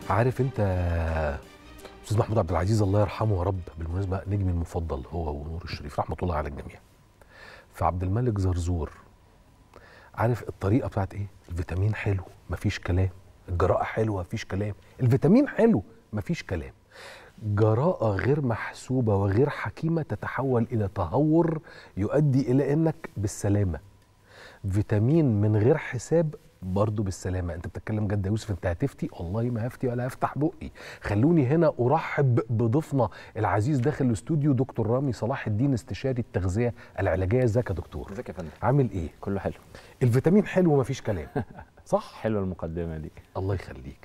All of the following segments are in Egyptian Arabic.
عارف انت استاذ محمود عبد العزيز الله يرحمه يا رب بالمناسبه نجمي المفضل هو ونور الشريف رحمه الله على الجميع فعبد الملك زرزور عارف الطريقه بتاعت ايه الفيتامين حلو مفيش كلام الجراءه حلوه مفيش كلام الفيتامين حلو مفيش كلام جراءة غير محسوبة وغير حكيمة تتحول إلى تهور يؤدي إلى إنك بالسلامة فيتامين من غير حساب برضه بالسلامة أنت بتتكلم جد يا يوسف أنت هتفتي والله ما هفتي ولا هفتح بقي خلوني هنا أرحب بضيفنا العزيز داخل الاستوديو دكتور رامي صلاح الدين استشاري التغذية العلاجية ازيك يا دكتور ازيك يا فندم عامل إيه كله حلو الفيتامين حلو ومفيش كلام صح حلوه المقدمه دي الله يخليك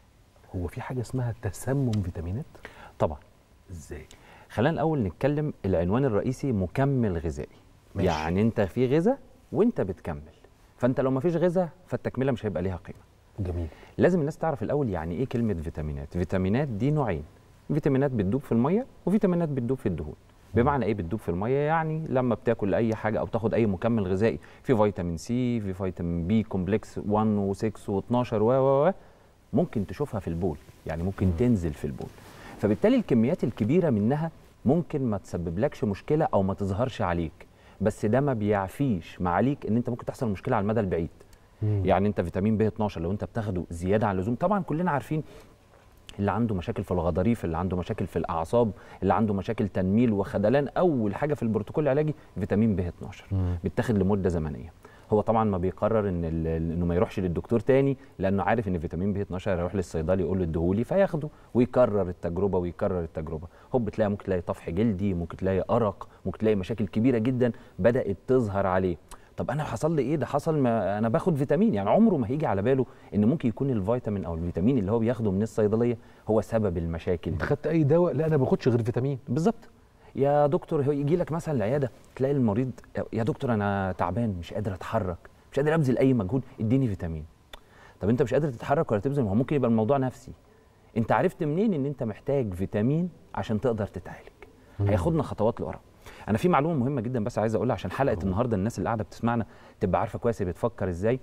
هو في حاجة اسمها تسمم فيتامينات طبعا ازاي خلينا الاول نتكلم العنوان الرئيسي مكمل غذائي ماشي. يعني انت في غذاء وانت بتكمل فانت لو ما فيش غذاء فالتكمله مش هيبقى ليها قيمه جميل لازم الناس تعرف الاول يعني ايه كلمه فيتامينات فيتامينات دي نوعين فيتامينات بتدوب في الميه وفيتامينات بتدوب في الدهون بمعنى ايه بتدوب في الميه يعني لما بتاكل اي حاجه او تاخد اي مكمل غذائي في فيتامين سي في فيتامين بي كومبلكس 1 و6 و12 و و و ممكن تشوفها في البول يعني ممكن تنزل في البول فبالتالي الكميات الكبيره منها ممكن ما تسببلكش مشكله او ما تظهرش عليك بس ده ما بيعفيش معاليك ان انت ممكن تحصل مشكله على المدى البعيد يعني انت فيتامين ب 12 لو انت بتاخده زياده عن اللزوم طبعا كلنا عارفين اللي عنده مشاكل في الغضاريف اللي عنده مشاكل في الاعصاب اللي عنده مشاكل تنميل وخدلان اول حاجه في البروتوكول العلاجي فيتامين ب 12 مم. بيتاخد لمده زمنيه هو طبعا ما بيقرر ان ال- انه ما يروحش للدكتور تاني لانه عارف ان فيتامين ب 12 هيروح للصيدلي يقول له اديهولي فياخده ويكرر التجربه ويكرر التجربه هوب بتلاقي ممكن تلاقي طفح جلدي ممكن تلاقي ارق ممكن تلاقي مشاكل كبيره جدا بدات تظهر عليه طب انا حصل لي ايه ده حصل ما انا باخد فيتامين يعني عمره ما هيجي على باله ان ممكن يكون الفيتامين او الفيتامين اللي هو بياخده من الصيدليه هو سبب المشاكل انت دي خدت اي دواء لا انا ما باخدش غير فيتامين بالظبط يا دكتور هو يجي لك مثلا العياده تلاقي المريض يا دكتور انا تعبان مش قادر اتحرك مش قادر ابذل اي مجهود اديني فيتامين طب انت مش قادر تتحرك ولا تبذل ما هو ممكن يبقى الموضوع نفسي انت عرفت منين ان انت محتاج فيتامين عشان تقدر تتعالج هياخدنا خطوات لورا انا في معلومه مهمه جدا بس عايز اقولها عشان حلقه النهارده الناس اللي قاعده بتسمعنا تبقى عارفه كويس هي بتفكر ازاي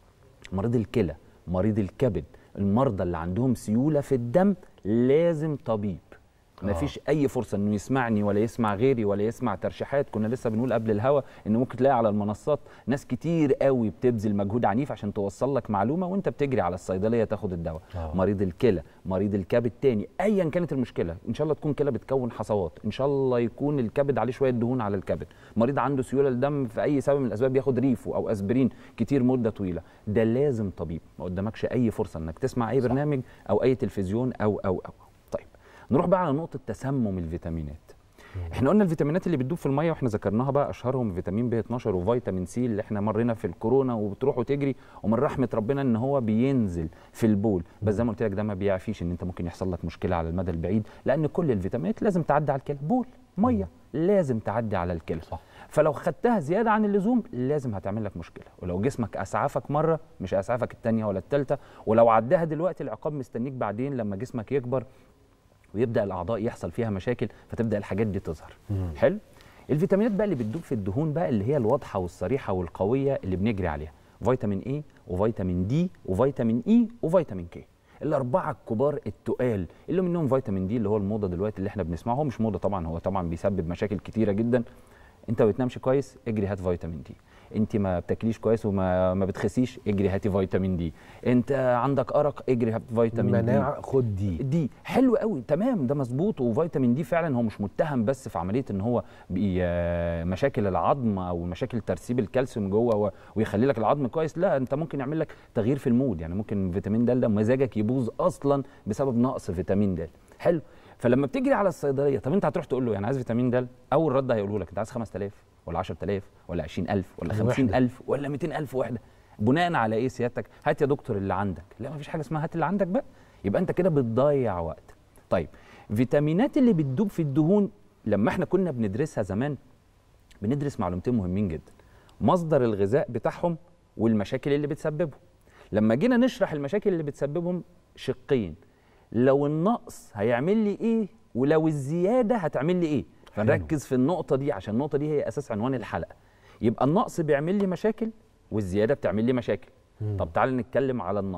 مريض الكلى مريض الكبد المرضى اللي عندهم سيوله في الدم لازم طبيب آه. مفيش اي فرصه انه يسمعني ولا يسمع غيري ولا يسمع ترشيحات كنا لسه بنقول قبل الهوا ان ممكن تلاقي على المنصات ناس كتير قوي بتبذل مجهود عنيف عشان توصل لك معلومه وانت بتجري على الصيدليه تاخد الدواء آه. مريض الكلى مريض الكبد تاني ايا كانت المشكله ان شاء الله تكون كلى بتكون حصوات ان شاء الله يكون الكبد عليه شويه دهون على الكبد مريض عنده سيوله الدم في اي سبب من الاسباب ياخد ريفو او اسبرين كتير مده طويله ده لازم طبيب ما قدامكش اي فرصه انك تسمع اي برنامج او اي تلفزيون او او او طيب نروح بقى على نقطه تسمم الفيتامينات احنا قلنا الفيتامينات اللي بتدوب في الميه واحنا ذكرناها بقى اشهرهم فيتامين ب 12 وفيتامين سي اللي احنا مرينا في الكورونا وبتروح وتجري ومن رحمه ربنا ان هو بينزل في البول بس زي ما قلت لك ده ما بيعفيش ان انت ممكن يحصل لك مشكله على المدى البعيد لان كل الفيتامينات لازم تعدي على الكلى بول ميه لازم تعدي على الكلى صح. فلو خدتها زياده عن اللزوم لازم هتعمل لك مشكله ولو جسمك اسعفك مره مش هيسعفك الثانيه ولا الثالثه ولو عداها دلوقتي العقاب مستنيك بعدين لما جسمك يكبر ويبدا الاعضاء يحصل فيها مشاكل فتبدا الحاجات دي تظهر حلو الفيتامينات بقى اللي بتدوب في الدهون بقى اللي هي الواضحه والصريحه والقويه اللي بنجري عليها فيتامين اي وفيتامين دي وفيتامين اي وفيتامين كي الاربعه الكبار التقال اللي منهم فيتامين دي اللي هو الموضه دلوقتي اللي احنا بنسمعه هو مش موضه طبعا هو طبعا بيسبب مشاكل كتيره جدا انت ما بتنامش كويس اجري هات فيتامين دي انت ما بتاكليش كويس وما ما بتخسيش اجري هاتي فيتامين دي انت عندك ارق اجري هات فيتامين دي مناعه خد دي دي حلو قوي تمام ده مظبوط وفيتامين دي فعلا هو مش متهم بس في عمليه ان هو بي آه، مشاكل العظم او مشاكل ترسيب الكالسيوم جوه و- ويخلي لك العظم كويس لا انت ممكن يعمل لك تغيير في المود يعني ممكن فيتامين د ده مزاجك يبوظ اصلا بسبب نقص فيتامين د حلو فلما بتجري على الصيدليه طب انت هتروح تقول له يعني عايز فيتامين د اول رد هيقوله لك انت عايز 5000 ولا 10000 ولا 20000 ولا وحدة. 50000 ولا 200000 وحده بناء على ايه سيادتك هات يا دكتور اللي عندك لا مفيش حاجه اسمها هات اللي عندك بقى يبقى انت كده بتضيع وقت طيب فيتامينات اللي بتدوب في الدهون لما احنا كنا بندرسها زمان بندرس معلومتين مهمين جدا مصدر الغذاء بتاعهم والمشاكل اللي بتسببهم لما جينا نشرح المشاكل اللي بتسببهم شقين لو النقص هيعمل لي ايه ولو الزياده هتعمل لي ايه فنركز في النقطه دي عشان النقطه دي هي اساس عنوان الحلقه يبقى النقص بيعمل لي مشاكل والزياده بتعمل لي مشاكل طب تعال نتكلم على النقص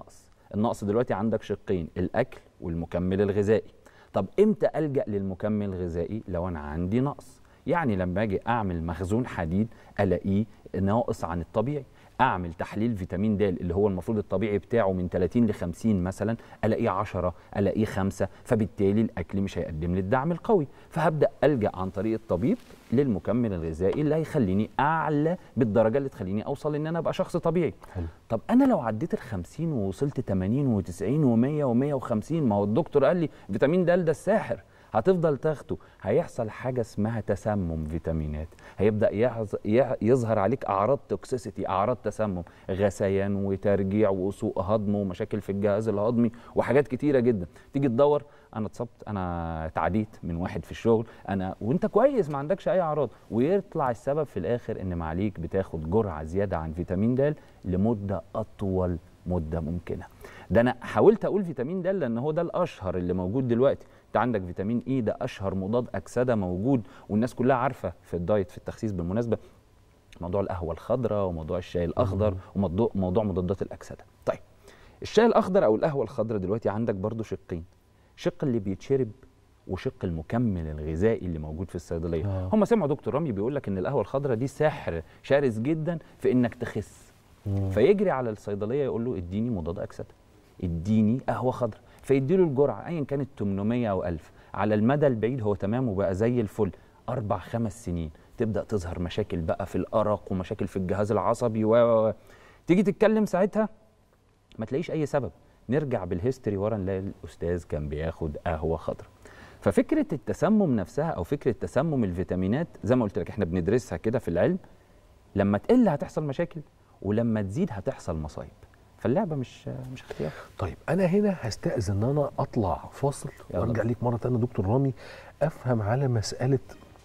النقص دلوقتي عندك شقين الاكل والمكمل الغذائي طب امتى الجا للمكمل الغذائي لو انا عندي نقص يعني لما اجي اعمل مخزون حديد الاقيه ناقص عن الطبيعي اعمل تحليل فيتامين د اللي هو المفروض الطبيعي بتاعه من 30 ل 50 مثلا الاقيه 10 الاقيه 5 فبالتالي الاكل مش هيقدم لي الدعم القوي فهبدا الجا عن طريق الطبيب للمكمل الغذائي اللي هيخليني اعلى بالدرجه اللي تخليني اوصل ان انا ابقى شخص طبيعي حلو. طب انا لو عديت ال 50 ووصلت 80 و90 و100 و150 ما هو الدكتور قال لي فيتامين د ده الساحر هتفضل تاخده هيحصل حاجه اسمها تسمم فيتامينات هيبدا يحظ- يح- يظهر عليك اعراض توكسيسيتي اعراض تسمم غثيان وترجيع وسوء هضم ومشاكل في الجهاز الهضمي وحاجات كتيره جدا تيجي تدور انا اتصبت انا اتعديت من واحد في الشغل انا وانت كويس ما عندكش اي اعراض ويطلع السبب في الاخر ان معاليك بتاخد جرعه زياده عن فيتامين د لمده اطول مده ممكنه ده انا حاولت اقول فيتامين د لان هو ده الاشهر اللي موجود دلوقتي انت عندك فيتامين اي ده اشهر مضاد اكسده موجود والناس كلها عارفه في الدايت في التخسيس بالمناسبه موضوع القهوه الخضراء وموضوع الشاي الاخضر وموضوع موضوع مضادات الاكسده طيب الشاي الاخضر او القهوه الخضراء دلوقتي عندك برضو شقين شق اللي بيتشرب وشق المكمل الغذائي اللي موجود في الصيدليه آه. هم سمعوا دكتور رامي بيقول لك ان القهوه الخضراء دي سحر شرس جدا في انك تخس فيجري على الصيدليه يقول له اديني مضاد اكسده اديني قهوه خضراء فيديله الجرعه ايا كانت 800 او 1000 على المدى البعيد هو تمام وبقى زي الفل اربع خمس سنين تبدا تظهر مشاكل بقى في الارق ومشاكل في الجهاز العصبي و و- و. تيجي تتكلم ساعتها ما تلاقيش اي سبب نرجع بالهيستوري ورا نلاقي الاستاذ كان بياخد قهوه خضراء ففكره التسمم نفسها او فكره تسمم الفيتامينات زي ما قلت لك احنا بندرسها كده في العلم لما تقل هتحصل مشاكل ولما تزيد هتحصل مصايب فاللعبه مش مش اختيار طيب انا هنا هستأذن ان انا اطلع فاصل يلا. وارجع ليك مره تانية دكتور رامي افهم على مساله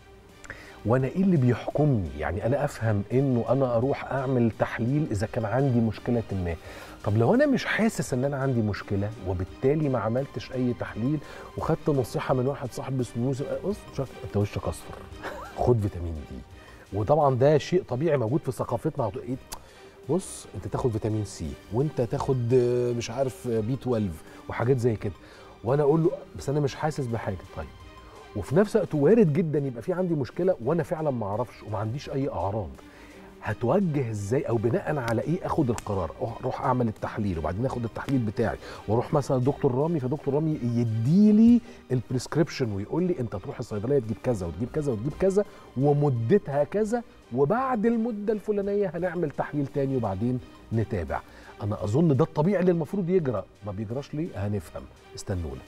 وانا ايه اللي بيحكمني يعني انا افهم انه انا اروح اعمل تحليل اذا كان عندي مشكله ما طب لو انا مش حاسس ان انا عندي مشكله وبالتالي ما عملتش اي تحليل وخدت نصيحه من واحد صاحب اسمه يوسف بص شك- انت وشك اصفر خد فيتامين دي وطبعا ده شيء طبيعي موجود في ثقافتنا هتقول ايه بص انت تاخد فيتامين سي وانت تاخد آه، مش عارف بي 12 وحاجات زي كده وانا اقول له بس انا مش حاسس بحاجه طيب وفي نفس الوقت وارد جدا يبقى في عندي مشكله وانا فعلا ما اعرفش وما عنديش اي اعراض هتوجه ازاي او بناء على ايه اخد القرار أروح- اروح اعمل التحليل وبعدين اخد التحليل بتاعي واروح مثلا دكتور رامي فدكتور رامي يديلي البريسكريبشن ويقول لي انت تروح الصيدليه تجيب كذا وتجيب كذا وتجيب كذا ومدتها كذا وبعد المده الفلانيه هنعمل تحليل تاني وبعدين نتابع انا اظن ده الطبيعي اللي المفروض يجرى ما بيجراش ليه هنفهم استنونا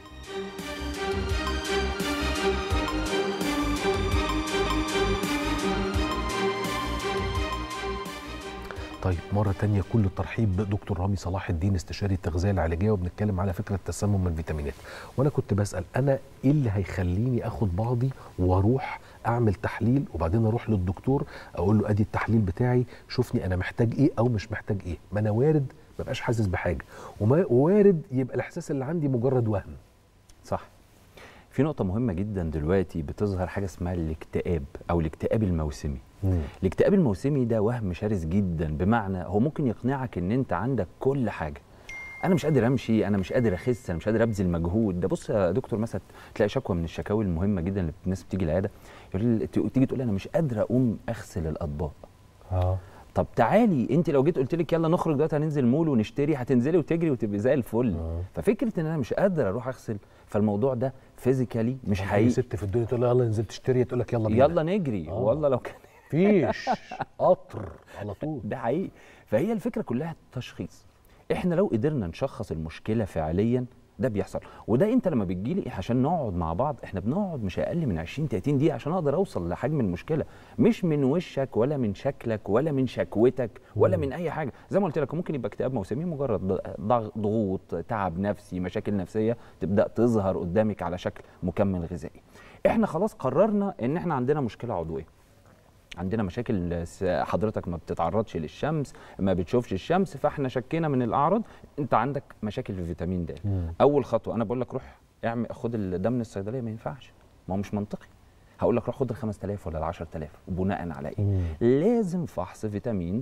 طيب مرة تانية كل الترحيب بدكتور رامي صلاح الدين استشاري التغذية العلاجية وبنتكلم على فكرة تسمم من الفيتامينات وأنا كنت بسأل أنا إيه اللي هيخليني أخد بعضي وأروح أعمل تحليل وبعدين أروح للدكتور أقول له أدي التحليل بتاعي شوفني أنا محتاج إيه أو مش محتاج إيه ما أنا وارد ما بقاش حاسس بحاجة وما وارد يبقى الإحساس اللي عندي مجرد وهم صح في نقطة مهمة جدا دلوقتي بتظهر حاجة اسمها الاكتئاب أو الاكتئاب الموسمي الاكتئاب الموسمي ده وهم شرس جدا بمعنى هو ممكن يقنعك ان انت عندك كل حاجه انا مش قادر امشي انا مش قادر اخس انا مش قادر ابذل مجهود ده بص يا دكتور مثلا تلاقي شكوى من الشكاوي المهمه جدا اللي الناس بتيجي العياده يقول لي- تيجي تقول لي انا مش قادره اقوم اغسل الاطباق اه طب تعالي انت لو جيت قلت لك يلا نخرج دلوقتي هننزل مول ونشتري هتنزلي وتجري وتبقي زي الفل آه. ففكره ان انا مش قادر اروح اغسل فالموضوع ده فيزيكالي مش اي حقيقي ست في الدنيا تقول لها يلا نزلت تشتري تقول لك يلا بينا يلا نجري آه. والله لو كان فيش قطر على طول ده حقيقي فهي الفكره كلها التشخيص احنا لو قدرنا نشخص المشكله فعليا ده بيحصل وده انت لما بتجيلي عشان نقعد مع بعض احنا بنقعد مش اقل من 20 30 دقيقه عشان اقدر اوصل لحجم المشكله مش من وشك ولا من شكلك ولا من شكوتك ولا من اي حاجه زي ما قلت لك ممكن يبقى اكتئاب موسمي مجرد ضغ- ضغوط تعب نفسي مشاكل نفسيه تبدا تظهر قدامك على شكل مكمل غذائي احنا خلاص قررنا ان احنا عندنا مشكله عضويه عندنا مشاكل س- حضرتك ما بتتعرضش للشمس ما بتشوفش الشمس فاحنا شكينا من الاعراض انت عندك مشاكل في فيتامين د مم. اول خطوه انا بقول لك روح اعمل خد ال- ده من الصيدليه ما ينفعش ما هو مش منطقي هقول لك روح خد ال 5000 ولا ال 10000 وبناء على ايه مم. لازم فحص فيتامين د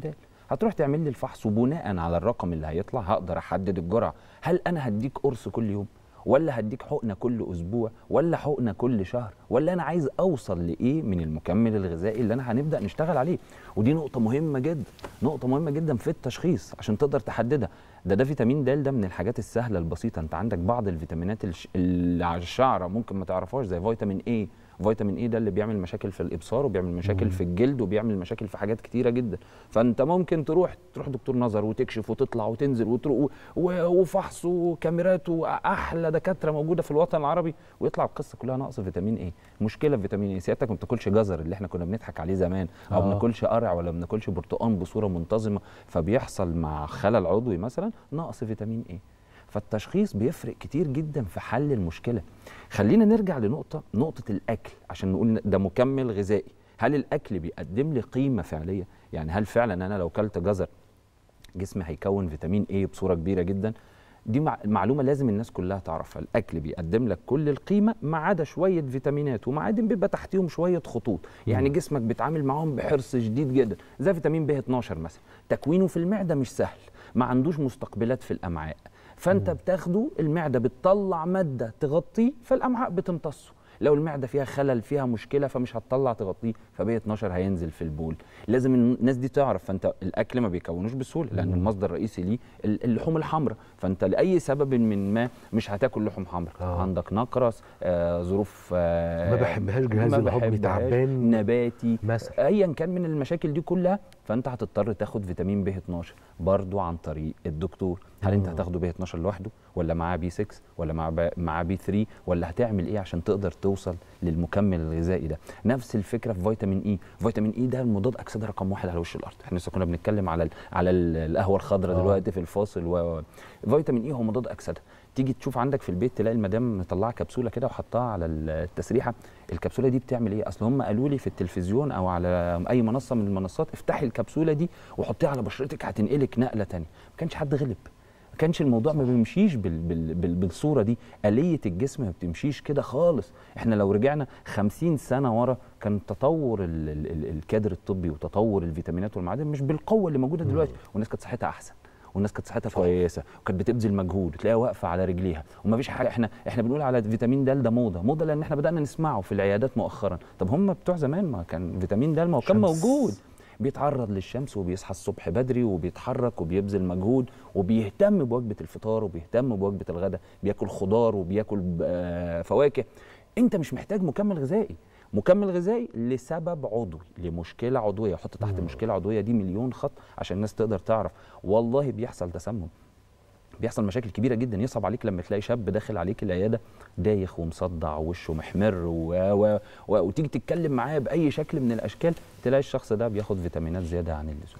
هتروح تعمل لي الفحص وبناء على الرقم اللي هيطلع هقدر احدد الجرعه هل انا هديك قرص كل يوم ولا هديك حقنه كل اسبوع ولا حقنه كل شهر ولا انا عايز اوصل لايه من المكمل الغذائي اللي انا هنبدا نشتغل عليه ودي نقطه مهمه جدا نقطه مهمه جدا في التشخيص عشان تقدر تحددها ده ده فيتامين د ده من الحاجات السهله البسيطه انت عندك بعض الفيتامينات الش- اللي على الشعره ممكن ما تعرفهاش زي فيتامين اي فيتامين اي ده اللي بيعمل مشاكل في الابصار وبيعمل مشاكل في الجلد وبيعمل مشاكل في حاجات كتيره جدا فانت ممكن تروح تروح دكتور نظر وتكشف وتطلع وتنزل وتروح و- وفحص وكاميرات واحلى دكاتره موجوده في الوطن العربي ويطلع القصه كلها نقص فيتامين اي مشكله في فيتامين اي سيادتك ما بتاكلش جزر اللي احنا كنا بنضحك عليه زمان او ما آه. بناكلش قرع ولا ما بناكلش برتقان بصوره منتظمه فبيحصل مع خلل عضوي مثلا نقص فيتامين اي فالتشخيص بيفرق كتير جدا في حل المشكله خلينا نرجع لنقطه نقطه الاكل عشان نقول ده مكمل غذائي هل الاكل بيقدم لي قيمه فعليه يعني هل فعلا انا لو كلت جزر جسمي هيكون فيتامين اي بصوره كبيره جدا دي مع- معلومه لازم الناس كلها تعرفها الاكل بيقدم لك كل القيمه ما عدا شويه فيتامينات ومعادن بيبقى تحتيهم شويه خطوط يعني جسمك بيتعامل معاهم بحرص شديد جدا زي فيتامين ب 12 مثلا تكوينه في المعده مش سهل ما عندوش مستقبلات في الامعاء فانت بتاخده المعده بتطلع ماده تغطيه فالامعاء بتمتصه لو المعده فيها خلل فيها مشكله فمش هتطلع تغطيه فب 12 هينزل في البول لازم الناس دي تعرف فانت الاكل ما بيكونوش بسهوله لان المصدر الرئيسي ليه ال- اللحوم الحمراء فانت لاي سبب من ما مش هتاكل لحوم حمراء آه. عندك نقرس آه ظروف آه ما بحبهاش، جهازي ما الهضمي بحبهاش، تعبان. نباتي مثلا. ايا كان من المشاكل دي كلها فانت هتضطر تاخد فيتامين ب 12 برضو عن طريق الدكتور هل انت مم. هتاخده ب 12 لوحده ولا معاه بي 6 ولا معاه ب- معاه بي 3 ولا هتعمل ايه عشان تقدر توصل للمكمل الغذائي ده نفس الفكره في فيتامين اي فيتامين اي ده المضاد اكسده رقم واحد على وش الارض احنا لسه كنا بنتكلم على ال على ال- القهوه الخضراء آه. دلوقتي في الفاصل و و- فيتامين اي هو مضاد اكسده تيجي تشوف عندك في البيت تلاقي المدام مطلعه كبسوله كده وحطها على التسريحه الكبسوله دي بتعمل ايه اصل هم قالوا لي في التلفزيون او على اي منصه من المنصات افتحي الكبسوله دي وحطيها على بشرتك هتنقلك نقله تانية ما كانش حد غلب ما كانش الموضوع ما بيمشيش بال بال بال بالصوره دي آلية الجسم ما بتمشيش كده خالص احنا لو رجعنا 50 سنه ورا كان تطور ال ال ال الكادر الطبي وتطور الفيتامينات والمعادن مش بالقوه اللي موجوده دلوقتي والناس كانت صحتها احسن والناس كانت صحتها كويسه وكانت بتبذل مجهود تلاقيها واقفه على رجليها ومفيش حاجه احنا احنا بنقول على فيتامين د ده موضه موضه لان احنا بدانا نسمعه في العيادات مؤخرا طب هم بتوع زمان ما كان فيتامين د ما هو كان شمس. موجود بيتعرض للشمس وبيصحى الصبح بدري وبيتحرك وبيبذل مجهود وبيهتم بوجبه الفطار وبيهتم بوجبه الغداء بياكل خضار وبياكل آه، فواكه انت مش محتاج مكمل غذائي مكمل غذائي لسبب عضوي لمشكله عضويه حط تحت مشكله عضويه دي مليون خط عشان الناس تقدر تعرف والله بيحصل تسمم بيحصل مشاكل كبيره جدا يصعب عليك لما تلاقي شاب داخل عليك العياده دايخ ومصدع ووشه محمر و... و... و... وتيجي تتكلم معاه باي شكل من الاشكال تلاقي الشخص ده بياخد فيتامينات زياده عن اللزوم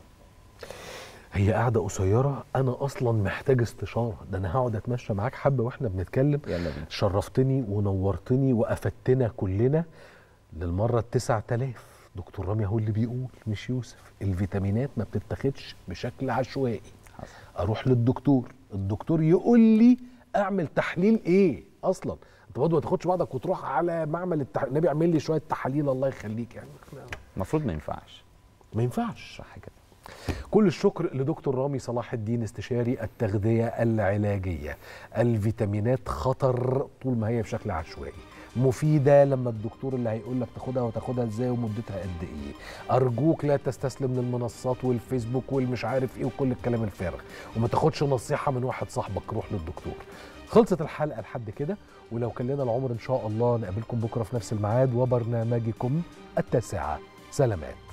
هي قاعده قصيره انا اصلا محتاج استشاره ده انا هقعد اتمشى معاك حبه واحنا بنتكلم يلا بينا شرفتني ونورتني وافدتنا كلنا للمره التسعة آلاف دكتور رامي هو اللي بيقول مش يوسف الفيتامينات ما بتتاخدش بشكل عشوائي حصل. اروح للدكتور الدكتور يقول لي اعمل تحليل ايه اصلا انت برضه ما تاخدش بعضك وتروح على معمل التحليل النبي اعمل لي شويه تحاليل الله يخليك يعني المفروض ما ينفعش ما ينفعش صح كده كل الشكر لدكتور رامي صلاح الدين استشاري التغذية العلاجية الفيتامينات خطر طول ما هي بشكل عشوائي مفيدة لما الدكتور اللي هيقول لك تاخدها وتاخدها ازاي ومدتها قد ايه ارجوك لا تستسلم للمنصات والفيسبوك والمش عارف ايه وكل الكلام الفارغ وما تاخدش نصيحة من واحد صاحبك روح للدكتور خلصت الحلقة لحد كده ولو كان لنا العمر ان شاء الله نقابلكم بكرة في نفس الميعاد وبرنامجكم التاسعة سلامات